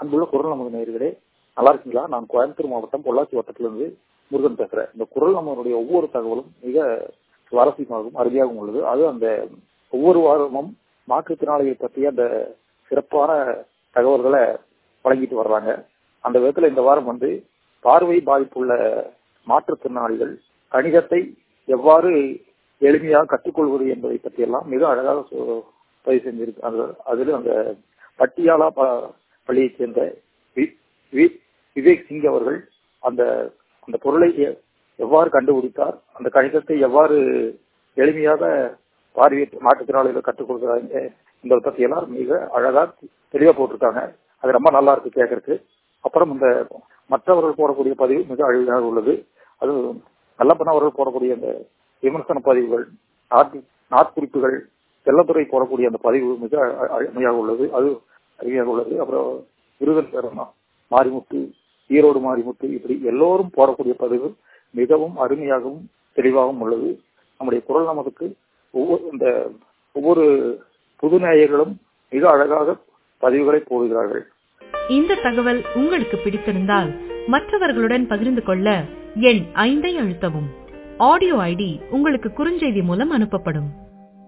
அன்புள்ள குரல் நமது நேயர்களே நல்லா இருக்கீங்களா நான் கோயம்புத்தூர் மாவட்டம் பொள்ளாச்சி வட்டத்திலிருந்து முருகன் பேசுறேன் இந்த குரல் நம்மளுடைய ஒவ்வொரு தகவலும் மிக சுவாரஸ்யமாகவும் அருமையாகவும் உள்ளது அது அந்த ஒவ்வொரு வாரமும் மாற்றுத்திறனாளிகளை பற்றிய அந்த சிறப்பான தகவல்களை வழங்கிட்டு வர்றாங்க அந்த விதத்துல இந்த வாரம் வந்து பார்வை பாதிப்புள்ள மாற்றுத்திறனாளிகள் கணிதத்தை எவ்வாறு எளிமையாக கற்றுக்கொள்வது என்பதை பற்றியெல்லாம் மிக அழகாக சொ- பதிவு செஞ்சிருக்காங்க அதில் அந்த பட்டியாலா ப- பள்ளியைச் சேர்ந்த வி- வி- விவேக் சிங் அவர்கள் அந்த அந்த பொருளை எ- எவ்வாறு கண்டுபிடித்தார் அந்த கணிதத்தை எவ்வாறு எளிமையாக பார்வையற்ற மாற்றுத்திறனாளிகள் கற்றுக்கொள்கிறாங்க என்பதை பற்றியெல்லாம் மிக அழகா தெளிவா போட்டிருக்காங்க அது ரொம்ப நல்லா இருக்கு கேட்கறதுக்கு அப்புறம் இந்த மற்றவர்கள் போடக்கூடிய பதிவு மிக அழகாக உள்ளது அது நல்லப்பண்ண அவர்கள் போடக்கூடிய அந்த விமர்சன பதிவுகள் நாட்டு- நாட்குறிப்புகள் செல்லத்துறை போடக்கூடிய அந்த பதிவு மிக அ- அருமையாக உள்ளது அது அருமையாக உள்ளது அப்புறம் விருதன் பேரமா மாரிமுத்து ஈரோடு மாரிமுத்து இப்படி எல்லோரும் போடக்கூடிய பதிவு மிகவும் அருமையாகவும் தெளிவாகவும் உள்ளது நம்முடைய குரல் நமதுக்கு ஒவ்வொரு இந்த ஒவ்வொரு புது நேயர்களும் மிக அழகாக பதிவுகளை போடுகிறார்கள் இந்த தகவல் உங்களுக்கு பிடித்திருந்தால் மற்றவர்களுடன் பகிர்ந்து கொள்ள எண் ஐந்தை அழுத்தவும் ஆடியோ ஐடி உங்களுக்கு குறுஞ்செய்தி மூலம் அனுப்பப்படும்